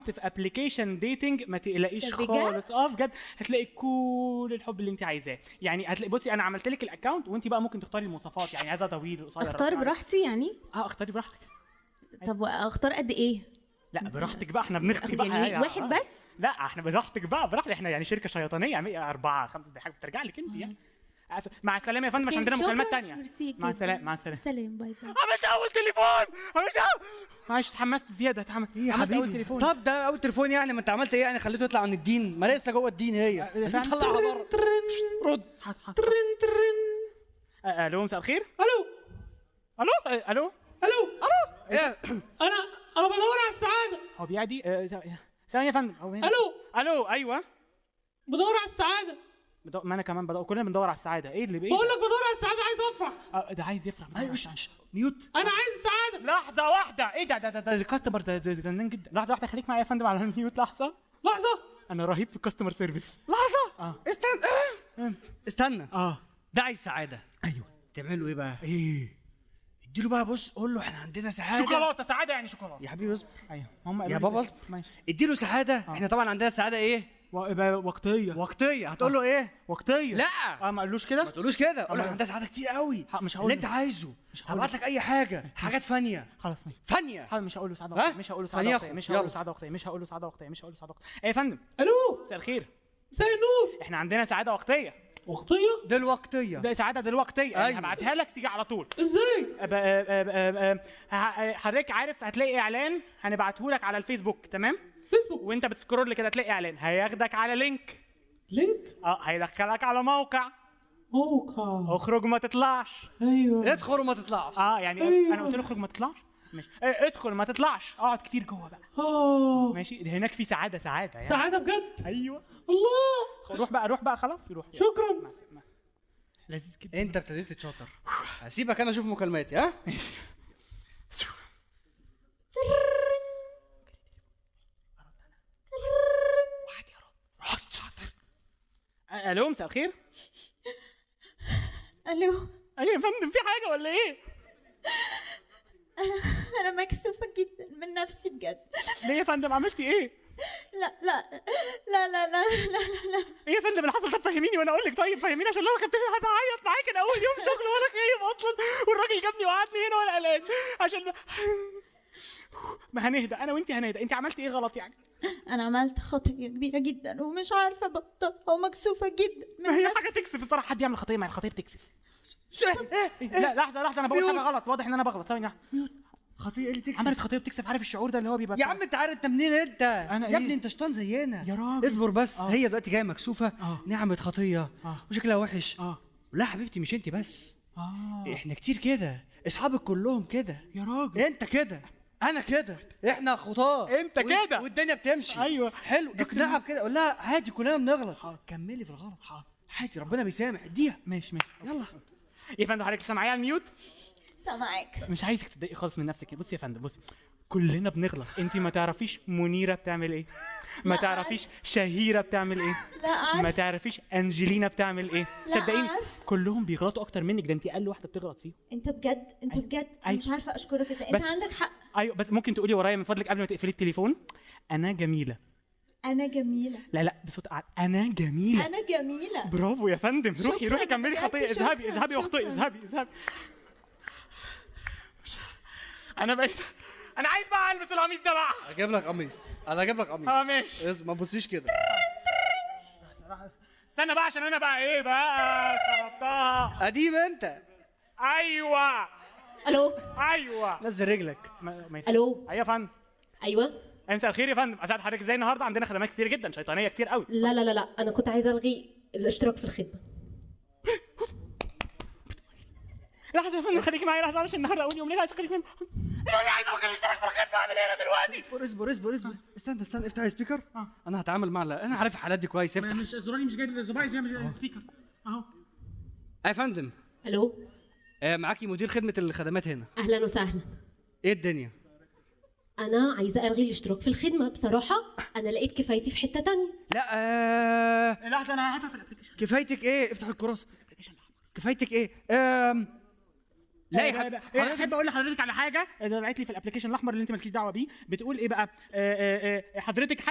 في ابلكيشن ديتنج ما تقلقيش ده بجد؟ خالص اه بجد هتلاقي كل الحب اللي انت عايزاه يعني هتلاقي بصي انا عملت لك الاكونت وانت بقى ممكن تختاري المواصفات يعني عايزه طويل قصير اختار رفيع. براحتي يعني اه اختاري براحتك طب اختار قد ايه لا براحتك بقى احنا بنختي بقى يعني آه، واحد آه. بس لا احنا براحتك بقى براحتك احنا يعني شركه شيطانيه يعني اربعه خمسه دي حاجه بترجع لك انت يعني عارف- مع السلامه يا فندم عشان عندنا شكراً. مكالمات تانية ميرسي مع جداً. السلامه مع السلامه سلام باي باي عملت اول تليفون عملت اول معلش اتحمست زياده اتحمست ايه يا عملت اول حبيبي تليفون طب ده اول تليفون يعني ما انت عملت ايه يعني خليته يطلع عن الدين ما لسه جوه الدين هي آه، بس فعلا. طلعها بره رد حاضر، حاضر. آه، الو مساء الخير الو الو آه، الو الو إيه؟ انا انا بدور على السعاده هو بيعدي آه، ث- ثواني يا فندم هو هنا. الو الو ايوه بدور على السعاده بدو... ما انا كمان بدور كلنا بندور على السعاده ايه اللي بايه بقول لك بدور على السعاده عايز افرح آه، ده عايز يفرح ايوه ش- ش- ميوت انا عايز السعاده لحظه واحده ايه ده ده ده ده كاستمر ده ده جنان جدا لحظه واحده خليك معايا يا فندم على الميوت لحظه لحظه انا رهيب في الكاستمر سيرفيس لحظه آه. استنى آه. استنى اه ده عايز سعاده ايوه تعمل له ايه بقى ايه اديله بقى بص قول له احنا عندنا سعاده شوكولاته سعاده يعني شوكولاته يا حبيبي اصبر ايوه هم يا بابا اصبر ماشي اديله سعاده احنا طبعا عندنا سعاده ايه و- ب- وقتيه وقتيه هتقول له ايه وقتيه لا اه ما قالوش ما كده تقولوش كده قول له أمال. احنا عندنا سعاده كتير قوي ح- مش هقول اللي له. انت عايزه مش هقول هبعت لك اي حاجه حاجات فانيه خلاص ماشي فانيه حاضر مش هقول له سعاده ها؟ وقتيه مش هقول له سعاده ثانية وقتيه أخو. مش هقول له يلا. سعاده وقتيه مش هقول له سعاده وقتيه مش هقول له سعاده وقتيه ايه يا فندم الو مساء الخير مساء النور احنا عندنا سعاده وقتيه وقتيه ده الوقتيه ده سعاده دلوقتيه يعني أيوة. هبعتها لك تيجي على طول ازاي أب- أب- أب- أب- ه- حضرتك عارف هتلاقي اعلان هنبعته لك على الفيسبوك تمام فيسبوك وانت بتسكرول كده تلاقي اعلان هياخدك على لينك لينك اه هيدخلك على موقع موقع اخرج ما تطلعش ايوه ادخل وما تطلعش اه يعني أيوة. انا قلت له اخرج ما تطلعش ماشي اه ادخل ما تطلعش اقعد كتير جوه بقى اه ماشي ده هناك في سعاده سعاده يعني سعاده بجد ايوه الله روح بقى روح بقى خلاص روح شكرا مع السلامة، مع السلامة. لذيذ جدا انت ابتديت تتشاطر هسيبك انا اشوف مكالماتي ها آه، الو مساء الخير الو ايوه يا فندم في حاجه ولا ايه انا مكسوفه جدا من نفسي بجد ليه يا فندم عملتي ايه لا لا لا لا لا لا لا ايه يا فندم اللي حصل ده فهميني وانا اقول لك طيب فهميني عشان لو كنت هعيط معاك انا اول يوم شغل وانا خايف اصلا والراجل جابني وقعدني هنا وانا قلقان عشان ما- ما هنهدى انا وانت هنهدى انت عملتي ايه غلط يعني انا عملت خطية كبيرة جدا ومش عارفة ابطلها ومكسوفة جدا ما من هي نفسي حاجه تكسف الصراحه حد يعمل خطيه ما هي الخطيه بتكسف ايه إيه؟ لا لحظه لحظه انا بقول ميوت. حاجه غلط واضح ان انا بغلط ثواني واحدة. خطيه اللي تكسب عملت خطيه بتكسف عارف الشعور ده اللي هو بيبقى يا عم انت عارف انت منين انت أنا يا إيه؟ ابني انت شيطان زينا يا راجل. اصبر بس آه. هي دلوقتي جايه مكسوفه آه. نعمت خطيه آه. وشكلها وحش اه لا حبيبتي مش انت بس اه احنا كتير كده اصحابك كلهم كده يا راجل انت كده انا كده احنا خطاه انت وال- كده. والدنيا بتمشي أيوة. حلو دكتور اقنعها بكده قول لها عادي كلنا بنغلط كملي في الغلط عادي ربنا بيسامح اديها ماشي ماشي يلا يا فندم حضرتك لسه معايا على الميوت سامعك مش عايزك تتضايقي خالص من نفسك بصي يا فندم بصي كلنا بنغلط انت ما تعرفيش منيره بتعمل ايه ما لا تعرفيش شهيره بتعمل ايه لا عارف ما تعرفيش انجلينا بتعمل ايه لا صدقيني عارف. كلهم بيغلطوا اكتر منك ده انت اقل واحده بتغلط فيهم انت بجد انت بجد انا أيوة. مش عارفة اشكرك ازاي بس- انت عندك حق ايوه بس ممكن تقولي ورايا من فضلك قبل ما تقفلي التليفون انا جميله انا جميلة لا لا بصوت أعلى. انا جميله انا جميلة برافو يا فندم روحي شكراً، روحي كملي بجد خطيه شكراً، اذهبي اذهبي يا اختي شكراً. اذهبي اذهبي انا بقيت انا عايز بقى البس القميص ده بقى اجيب لك قميص انا اجيب لك قميص اه، ماشي. اس- ما تبصيش كده استنى بقى عشان انا بقى ايه بقى خربتها اديب انت ايوه الو ايوه نزل رجلك ما- ما ينفعش. الو ايوه يا فندم ايوه أي مساء الخير يا فندم اسعد حضرتك ازاي النهارده عندنا خدمات كتير جدا شيطانيه كتير قوي لا لا لا لا انا كنت عايزه الغي الاشتراك في الخدمه لحظه يا فندم خليكي معايا لحظه عشان النهارده اول يوم ليه عايز اخليك منه انا عايز اخليك اشترك في الخدمه اعمل ايه انا دلوقتي اصبر اصبر اصبر اصبر استنى استنى افتح السبيكر انا هتعامل مع انا عارف الحالات دي كويس افتح مش زراري مش جايب الزباين زي مش السبيكر اهو يا فندم الو آه معاكي مدير خدمه الخدمات هنا اهلا وسهلا ايه الدنيا انا عايزه الغي الاشتراك في الخدمه بصراحه انا لقيت كفايتي في حته تانية لا آه لحظه انا عارفه في الابلكيشن كفايتك ايه افتح الكراسه كفايتك ايه آم لا يا آه، حبيبي، آه، حضرتك- احب اقول لحضرتك على حاجه ده بعت لي في الابلكيشن الاحمر اللي انت مالكيش دعوه بيه بتقول ايه بقى آه، آه، آه، حضرتك